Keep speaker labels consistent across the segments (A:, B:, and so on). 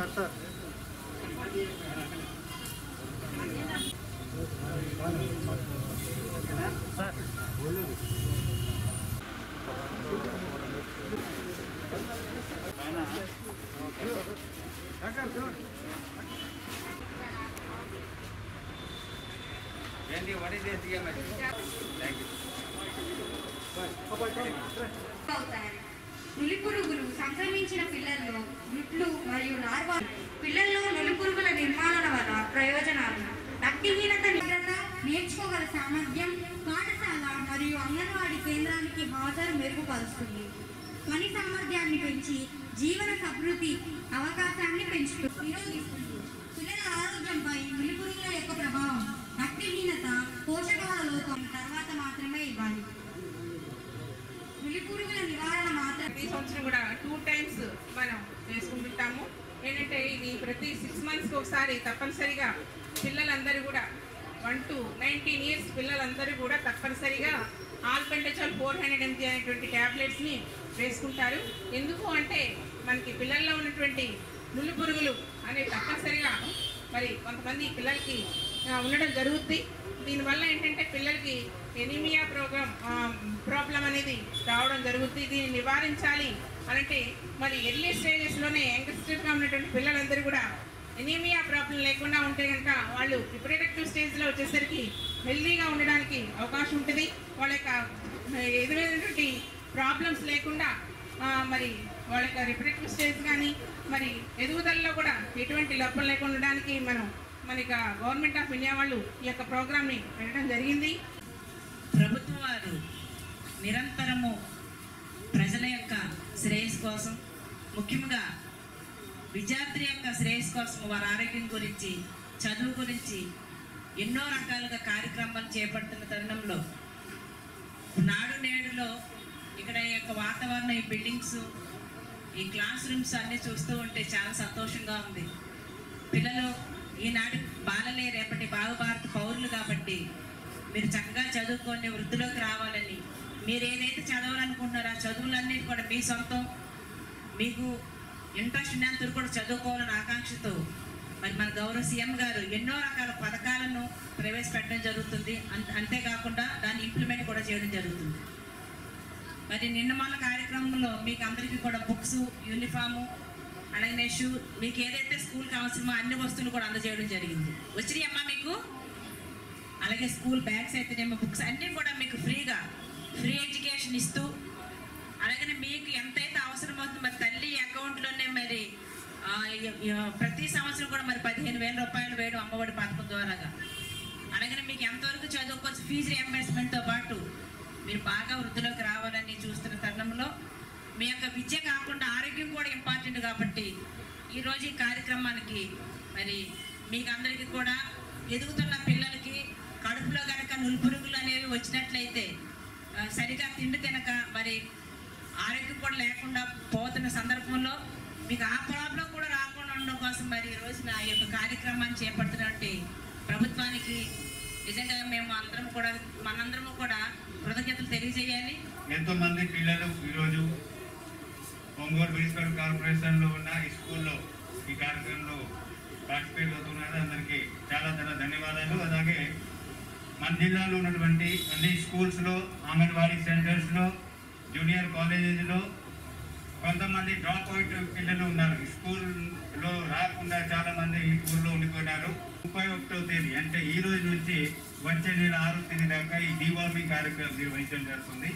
A: అవుతాయి నులిపురుగులు సంక్రమించిన పిల్లల్లో గుడ్లు మరియు లార్వా పిల్లల్లో నులిపురుగుల నిర్మాణం వల్ల ప్రయోజనాలు రక్తహీనత నిగ్రత నేర్చుకోగల సామర్థ్యం పాఠశాల మరియు అంగన్వాడీ కేంద్రానికి హాజరు మెరుగుపరుస్తుంది పని సామర్థ్యాన్ని పెంచి జీవన సమృద్ధి అవకాశాన్ని పెంచుతుంది నిరోధిస్తుంది పిల్లల ఆరోగ్యంపై నులిపురుగుల యొక్క ప్రభావం రక్తహీనత పోషకాల లోపం తర్వాత మాత్రమే ఇవ్వాలి నులిపురుగుల నివారణ మాత్రం
B: ప్రతి సంవత్సరం కూడా టూ టైమ్స్ మనం చేసుకుంటుంటాము ఏంటంటే ఇది ప్రతి సిక్స్ మంత్స్కి ఒకసారి తప్పనిసరిగా పిల్లలందరూ కూడా వన్ టు నైన్టీన్ ఇయర్స్ పిల్లలందరూ కూడా తప్పనిసరిగా ఆల్పెంటచాల్ ఫోర్ హండ్రెడ్ ఎంజీ అనేటువంటి ట్యాబ్లెట్స్ని వేసుకుంటారు ఎందుకు అంటే మనకి పిల్లల్లో ఉన్నటువంటి నులి పురుగులు అనేవి తప్పనిసరిగా మరి కొంతమంది పిల్లలకి ఆ, ఉండడం జరుగుద్ది దీనివల్ల ఏంటంటే పిల్లలకి ఎనీమియా ప్రోగ్రామ్ ప్రాబ్లం అనేది రావడం జరుగుతుంది దీన్ని నివారించాలి అనంటే మరి ఎర్లీ స్టేజెస్లోనే యంగ్స్టర్గా ఉన్నటువంటి పిల్లలందరూ కూడా ఎనీమియా ప్రాబ్లం లేకుండా ఉంటే కనుక వాళ్ళు రిప్రొడక్టివ్ స్టేజ్లో వచ్చేసరికి హెల్దీగా ఉండడానికి అవకాశం ఉంటుంది వాళ్ళ యొక్క ఎదురైనటువంటి ప్రాబ్లమ్స్ లేకుండా ఆ, మరి వాళ్ళ యొక్క రిప్రొడక్టివ్ స్టేజ్ కానీ మరి ఎదుగుదలలో కూడా ఎటువంటి లోపం లేకుండా ఉండడానికి మనం మన యొక్క గవర్నమెంట్ ఆఫ్ ఇండియా వాళ్ళు ఈ యొక్క ప్రోగ్రామ్ని పెట్టడం జరిగింది
C: ప్రభుత్వం వారు నిరంతరము ప్రజల యొక్క శ్రేయస్సు కోసం ముఖ్యంగా విద్యార్థి యొక్క శ్రేయస్సు కోసం వారి ఆరోగ్యం గురించి చదువు గురించి ఎన్నో రకాలుగా కార్యక్రమాలు చేపడుతున్న తరుణంలో నాడు నేడులో ఇక్కడ ఈ యొక్క వాతావరణం ఈ బిల్డింగ్స్ ఈ క్లాస్ రూమ్స్ అన్నీ చూస్తూ ఉంటే చాలా సంతోషంగా ఉంది పిల్లలు ఈనాటి బాలలే రేపటి బాగుభారత పౌరులు కాబట్టి మీరు చక్కగా చదువుకొని వృద్ధిలోకి రావాలని మీరు ఏదైతే చదవాలనుకుంటున్నారో ఆ చదువులన్నీ కూడా మీ సొంతం మీకు ఇంట్రెస్ట్ ఉన్నంత వరకు కూడా చదువుకోవాలని ఆకాంక్షతో మరి మన గౌరవ సీఎం గారు ఎన్నో రకాల పథకాలను ప్రవేశపెట్టడం జరుగుతుంది అం- అంతేకాకుండా దాన్ని ఇంప్లిమెంట్ కూడా చేయడం జరుగుతుంది మరి నిన్న మొన్న కార్యక్రమంలో మీకు అందరికీ కూడా బుక్స్ యూనిఫాము అలాగే షూ మీకు ఏదైతే స్కూల్కి అవసరమో అన్ని వస్తువులు కూడా అందజేయడం జరిగింది వచ్చినాయమ్మా మీకు అలాగే స్కూల్ బ్యాగ్స్ అయితేనేమో బుక్స్ అన్నీ కూడా మీకు ఫ్రీగా ఫ్రీ ఎడ్యుకేషన్ ఇస్తూ అలాగే మీకు ఎంతైతే అవసరమవుతుందో మరి తల్లి అకౌంట్లోనే మరి ఆ, ఇ- ఇ- ప్రతి సంవత్సరం కూడా మరి పదిహేను వేల రూపాయలు వేయడం అమ్మఒడి పథకం ద్వారాగా అలాగే మీకు ఎంతవరకు చదువుకోవచ్చు ఫీజు రియంబర్స్మెంట్తో పాటు మీరు బాగా వృద్ధిలోకి రావాలని చూస్తున్న తరుణంలో మీ యొక్క విద్య కాకుండా ఆరోగ్యం కూడా ఇంపార్టెంట్ కాబట్టి ఈరోజు ఈ కార్యక్రమానికి మరి మీకు అందరికీ కూడా ఎదుగుతున్న పిల్లలకి కడుపులో కనుక నులుపురుగులు అనేవి వచ్చినట్లయితే ఆ, సరిగా తిండి తినక మరి ఆరోగ్యం కూడా లేకుండా పోతున్న సందర్భంలో మీకు ఆ ప్రాబ్లం కూడా రాకుండా ఉండడం కోసం మరి ఈ రోజున ఈ యొక్క కార్యక్రమాన్ని చేపడుతున్నటువంటి ప్రభుత్వానికి నిజంగా మేము అందరం కూడా మనందరము కూడా కృతజ్ఞతలు తెలియజేయాలి
D: ఎంతో మంది పిల్లలు ఈరోజు ఒంగోలు మున్సిపల్ కార్పొరేషన్ లో ఉన్న ఈ స్కూల్లో ఈ కార్యక్రమంలో పార్టిసిపేట్ అవుతున్నారు అందరికీ చాలా చాలా ధన్యవాదాలు అలాగే మన జిల్లాలో ఉన్నటువంటి అన్ని స్కూల్స్ లో అంగన్వాడీ సెంటర్స్ లో జూనియర్ కాలేజెస్లో కొంతమంది డ్రాప్ అవుట్ పిల్లలు ఉన్నారు ఈ స్కూల్లో రాకుండా చాలా మంది ఈ ఊళ్ళో ఉండిపోయినారు ముప్పై ఒకటో తేదీ అంటే ఈ రోజు నుంచి వచ్చే నెల ఆరో తేదీ దాకా ఈ డీవార్మింగ్ కార్యక్రమం నిర్వహించడం జరుగుతుంది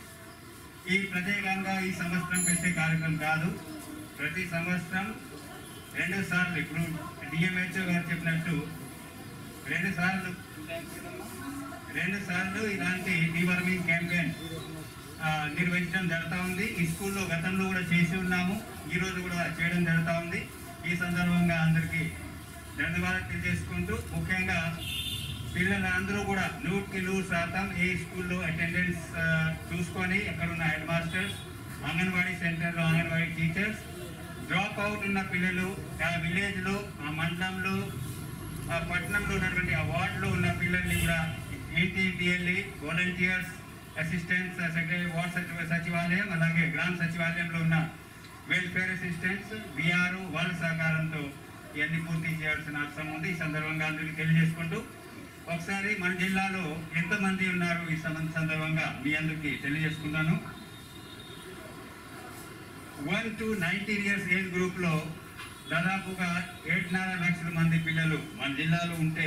D: ఈ ప్రత్యేకంగా ఈ సంవత్సరం పెట్టే కార్యక్రమం కాదు ప్రతి సంవత్సరం రెండు సార్లు ఇప్పుడు డిఎంహెచ్ఓ గారు చెప్పినట్టు రెండు సార్లు రెండు సార్లు ఇలాంటి డీవార్మింగ్ క్యాంపెయిన్ ఆ, నిర్వహించడం జరుగుతూ ఉంది ఈ స్కూల్లో గతంలో కూడా చేసి ఉన్నాము ఈ రోజు కూడా చేయడం జరుగుతూ ఉంది ఈ సందర్భంగా అందరికీ ధన్యవాదాలు తెలియజేసుకుంటూ ముఖ్యంగా పిల్లలందరూ కూడా నూటికి నూరు శాతం ఏ స్కూల్లో అటెండెన్స్ ఆ, చూసుకొని అక్కడ ఉన్న హెడ్ మాస్టర్స్ అంగన్వాడీ సెంటర్లో అంగన్వాడీ టీచర్స్ డ్రాప్ అవుట్ ఉన్న పిల్లలు ఆ విలేజ్లో ఆ మండలంలో ఆ పట్టణంలో ఉన్నటువంటి ఆ వార్డులో ఉన్న పిల్లల్ని కూడా ఇంటింటి వెళ్ళి వాలంటీర్స్ అసిస్టెంట్స్ సెక్రటరీ వార్డ్ సచివ సచివాలయం అలాగే గ్రామ సచివాలయంలో ఉన్న వెల్ఫేర్ అసిస్టెంట్స్ బీఆర్ఓ వాళ్ళ సహకారంతో ఇవన్నీ పూర్తి చేయాల్సిన అవసరం ఉంది ఈ సందర్భంగా అందరికీ తెలియజేసుకుంటూ ఒకసారి మన జిల్లాలో ఎంతమంది ఉన్నారు ఈ సంబంధ సందర్భంగా మీ అందరికీ తెలియజేసుకున్నాను one to nineteen years age గ్రూప్లో దాదాపుగా ఏడున్నర లక్షల మంది పిల్లలు మన జిల్లాలో ఉంటే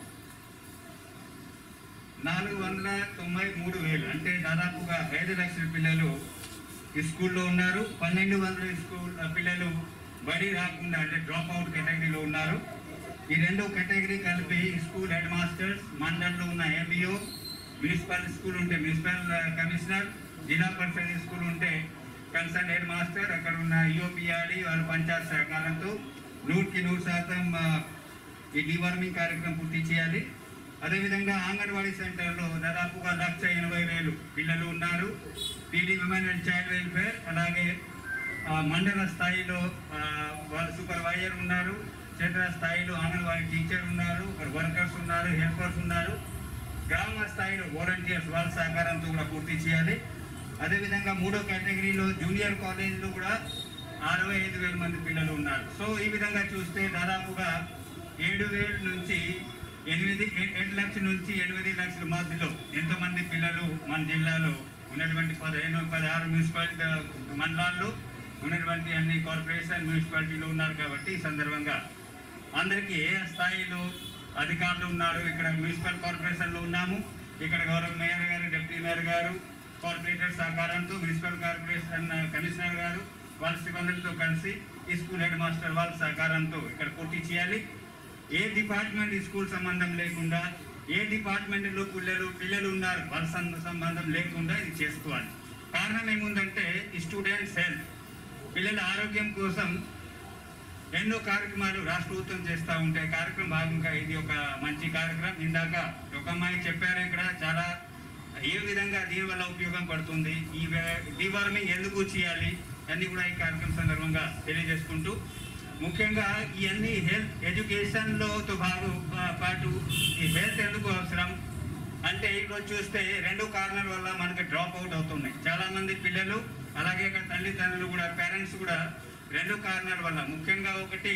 D: నాలుగు వందల తొంభై మూడు వేలు అంటే దాదాపుగా ఐదు లక్షల పిల్లలు ఈ స్కూల్లో ఉన్నారు పన్నెండు వందల స్కూల్ ఆ, పిల్లలు బడి రాకుండా అంటే డ్రాప్ అవుట్ కేటగిరీలో ఉన్నారు ఈ రెండు కేటగిరీ కలిపి ఈ స్కూల్ హెడ్ మాస్టర్స్ మండలంలో ఉన్న ఎంఈఓ మున్సిపల్ స్కూల్ ఉంటే మున్సిపల్ ఆ, కమిషనర్ జిల్లా పరిషత్ స్కూల్ ఉంటే కన్సర్న్ హెడ్ మాస్టర్ అక్కడ ఉన్న ఈఓపిఆర్డి వాళ్ళ పంచాయత్ సహకారంతో నూటికి నూరు శాతం ఆ, ఈ డివార్మింగ్ కార్యక్రమం పూర్తి చేయాలి అదేవిధంగా అంగన్వాడీ సెంటర్లో దాదాపుగా లక్ష ఎనభై వేలు పిల్లలు ఉన్నారు PD women and child welfare అలాగే ఆ, మండల స్థాయిలో ఆ, వాళ్ళ సూపర్వైజర్ ఉన్నారు క్షేత్ర స్థాయిలో అంగన్వాడీ టీచర్ ఉన్నారు వర్కర్స్ ఉన్నారు హెల్పర్స్ ఉన్నారు గ్రామ స్థాయిలో వాలంటీర్స్ వాళ్ళ సహకారంతో కూడా పూర్తి చేయాలి అదేవిధంగా మూడో కేటగిరీలో జూనియర్ కాలేజీలో కూడా అరవై ఐదు వేల మంది పిల్లలు ఉన్నారు సో ఈ విధంగా చూస్తే దాదాపుగా ఏడు వేల నుంచి ఎనిమిది ఏ- ఏడు లక్షల నుంచి ఎనిమిది లక్షల మధ్యలో ఎంతమంది పిల్లలు మన జిల్లాలో ఉన్నటువంటి పదిహేను పదహారు మున్సిపాలిటీ మండలాల్లో ఉన్నటువంటి అన్ని కార్పొరేషన్ మున్సిపాలిటీలు ఉన్నారు కాబట్టి ఈ సందర్భంగా అందరికీ ఏ స్థాయిలో అధికారులు ఉన్నారు ఇక్కడ మున్సిపల్ కార్పొరేషన్లో ఉన్నాము ఇక్కడ గౌరవ మేయర్ గారు డిప్యూటీ మేయర్ గారు కార్పొరేటర్ సహకారంతో మున్సిపల్ కార్పొరేషన్ కమిషనర్ గారు వాళ్ళ సిబ్బందులతో కలిసి ఈ స్కూల్ హెడ్ మాస్టర్ వాళ్ళ సహకారంతో ఇక్కడ పూర్తి చేయాలి ఏ డిపార్ట్మెంట్ ఈ స్కూల్ సంబంధం లేకుండా ఏ డిపార్ట్మెంట్లో పిల్లలు పిల్లలు ఉన్నారు వాళ్ళ సం- సంబంధం లేకుండా ఇది చేసుకోవాలి కారణం ఏముందంటే ఈ స్టూడెంట్స్ హెల్త్ పిల్లల ఆరోగ్యం కోసం ఎన్నో కార్యక్రమాలు రాష్ట్ర ప్రభుత్వం చేస్తూ ఉంటాయి కార్యక్రమం భాగంగా ఇది ఒక మంచి కార్యక్రమం ఇందాక ఒక అమ్మాయి చెప్పారు ఇక్కడ చాలా ఏ విధంగా దీని వల్ల ఉపయోగం పడుతుంది ఈ డివార్మింగ్ ఎందుకు చేయాలి అన్ని కూడా ఈ కార్యక్రమం సందర్భంగా తెలియజేసుకుంటూ ముఖ్యంగా ఇవన్నీ హెల్త్ ఎడ్యుకేషన్లోతో భాగ పాటు ఈ హెల్త్ ఎందుకు అవసరం అంటే ఈరోజు చూస్తే రెండు కారణాల వల్ల మనకి డ్రాప్ అవుట్ అవుతున్నాయి చాలా మంది పిల్లలు అలాగే ఇక్కడ తల్లిదండ్రులు కూడా పేరెంట్స్ కూడా రెండు కారణాల వల్ల ముఖ్యంగా ఒకటి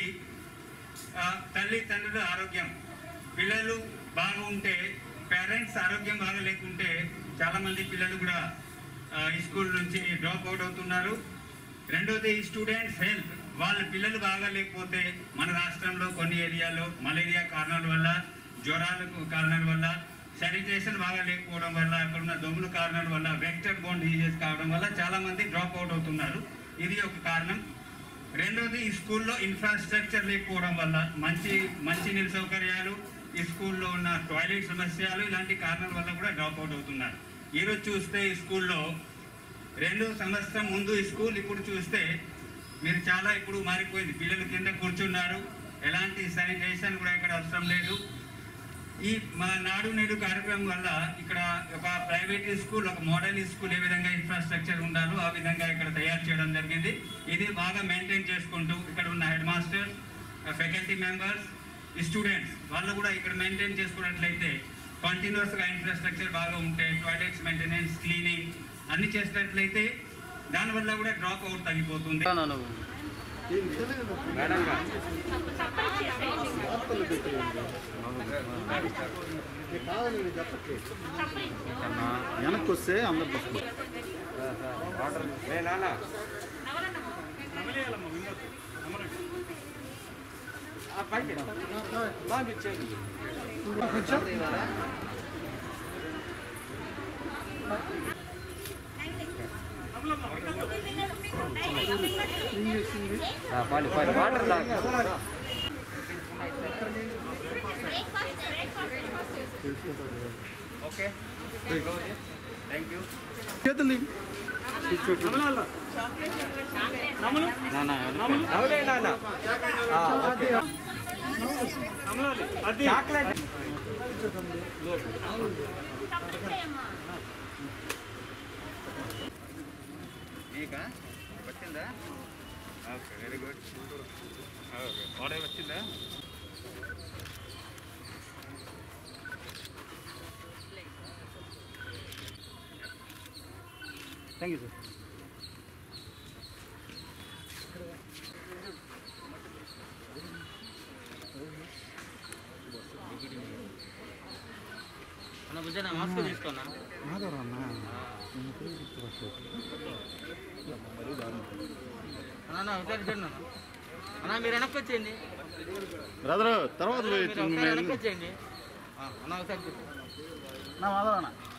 D: ఆ, తల్లిదండ్రుల ఆరోగ్యం పిల్లలు బాగా ఉంటే పేరెంట్స్ ఆరోగ్యం బాగా లేకుంటే చాలా మంది పిల్లలు కూడా ఆ, ఈ స్కూల్ నుంచి డ్రాప్ అవుట్ అవుతున్నారు రెండోది ఈ స్టూడెంట్స్ హెల్త్ వాళ్ళ పిల్లలు బాగా లేకపోతే మన రాష్ట్రంలో కొన్ని ఏరియాలో మలేరియా కారణాల వల్ల జ్వరాలకు కారణాల వల్ల శానిటేషన్ బాగా లేకపోవడం వల్ల అక్కడ ఉన్న దొంగల కారణాల వల్ల వెక్టర్ బోన్ డిజీజెస్ కావడం వల్ల చాలా మంది డ్రాప్ అవుట్ అవుతున్నారు ఇది ఒక కారణం రెండోది ఈ స్కూల్లో ఇన్ఫ్రాస్ట్రక్చర్ లేకపోవడం వల్ల మంచి మంచి నీళ్ళ సౌకర్యాలు ఈ స్కూల్లో ఉన్న టాయిలెట్ సమస్యలు ఇలాంటి కారణాల వల్ల కూడా డ్రాప్ అవుట్ అవుతున్నారు ఈరోజు చూస్తే ఈ స్కూల్లో రెండు సంవత్సరం ముందు ఈ స్కూల్ ఇప్పుడు చూస్తే మీరు చాలా ఇప్పుడు మారిపోయింది పిల్లలు కింద కూర్చున్నారు ఎలాంటి శానిటేషన్ కూడా ఇక్కడ అవసరం లేదు ఈ మా నాడు నేడు కార్యక్రమం వల్ల ఇక్కడ ఒక ప్రైవేట్ స్కూల్ ఒక మోడల్ స్కూల్ ఏ విధంగా ఇన్ఫ్రాస్ట్రక్చర్ ఉండాలో ఆ విధంగా ఇక్కడ తయారు చేయడం జరిగింది ఇది బాగా మెయింటైన్ చేసుకుంటూ ఇక్కడ ఉన్న head master faculty members students వాళ్ళు కూడా ఇక్కడ మెయింటైన్ చేసుకున్నట్లయితే కంటిన్యూస్గా ఇన్ఫ్రాస్ట్రక్చర్ బాగా ఉంటే టాయిలెట్స్ మెయింటెనెన్స్ క్లీనింగ్ అన్ని చేసినట్లయితే దానివల్ల కూడా డ్రాప్ అవుట్ తగ్గిపోతుంది
E: వెనక్కి వస్తే అందరు చూసుకో
F: పాలి పాలి వాటర్ తాగు
D: ఓకే థ్యాంక్ యూ
E: చేతులు ఇవ్వు.
F: అవునే నాన్న చాక్లెట్
D: నీకా వచ్చిందా okay very good okay order వచ్చిందా
E: థ్యాంక్ యూ సార్
G: అన్న బుజ్జన మాస్క్ తీసుకోనా
E: మాధవరా అన్న
G: అన్న అన్న ఒకసారి చూడండి అన్న అన్న మీరు వెనక్కి వచ్చేయండి
E: బ్రదర్ తర్వాత
G: మీరు
E: పోయి
G: ఒకసారి వెనక్కి వచ్చేయండి ఆ, అన్న ఒకసారి చూడండి.
E: నా మాధవరా అన్న